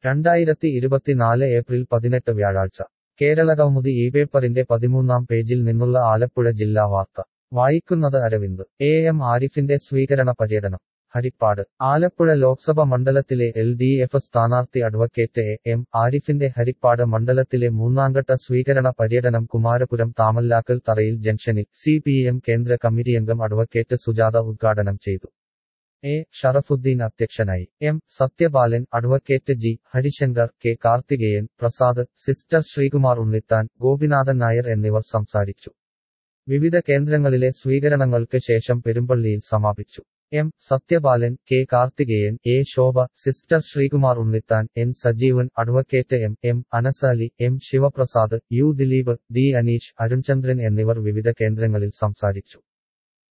രണ്ടായിരത്തി ഇരുപത്തിനാല് ഏപ്രിൽ പതിനെട്ട് വ്യാഴാഴ്ച കേരളകൗമുദി ഈ പേപ്പറിന്റെ പതിമൂന്നാം പേജിൽ നിന്നുള്ള ആലപ്പുഴ ജില്ലാ വാർത്ത വായിക്കുന്നത് അരവിന്ദ് എ എം ആരിഫിന്റെ സ്വീകരണ പര്യടനം ഹരിപ്പാട് ആലപ്പുഴ ലോക്സഭ മണ്ഡലത്തിലെ എൽ ഡി എഫ് സ്ഥാനാർത്ഥി അഡ്വക്കേറ്റ് എ എം ആരിഫിന്റെ ഹരിപ്പാട് മണ്ഡലത്തിലെ മൂന്നാംഘട്ട സ്വീകരണ പര്യടനം കുമാരപുരം താമല്ലാക്കൽ തറയിൽ ജംഗ്ഷനിൽ സി പി എം കേന്ദ്ര കമ്മിറ്റിയംഗം അഡ്വക്കേറ്റ് സുജാത ഉദ്ഘാടനം ചെയ്തു എ ഷറഫുദ്ദീൻ അധ്യക്ഷനായി M Sathyapalan advocate G Harishankar K Karthikeyan Prasad sister Sreekumar Unnithan Gopinathan Nair എന്നിവർ സംസാരിച്ചു വിവിധ കേന്ദ്രങ്ങളിലെ സ്വീകരണങ്ങൾക്ക് ശേഷം പെരുമ്പള്ളിയിൽ സമാപിച്ചു M Sathyapalan K Karthikeyan A Shobha sister Sreekumar Unnithan N Sajeevan advocate M M Anasali M Sivaprasad U Dileep D Aneesh Arunchandran എന്നിവർ വിവിധ കേന്ദ്രങ്ങളിൽ സംസാരിച്ചു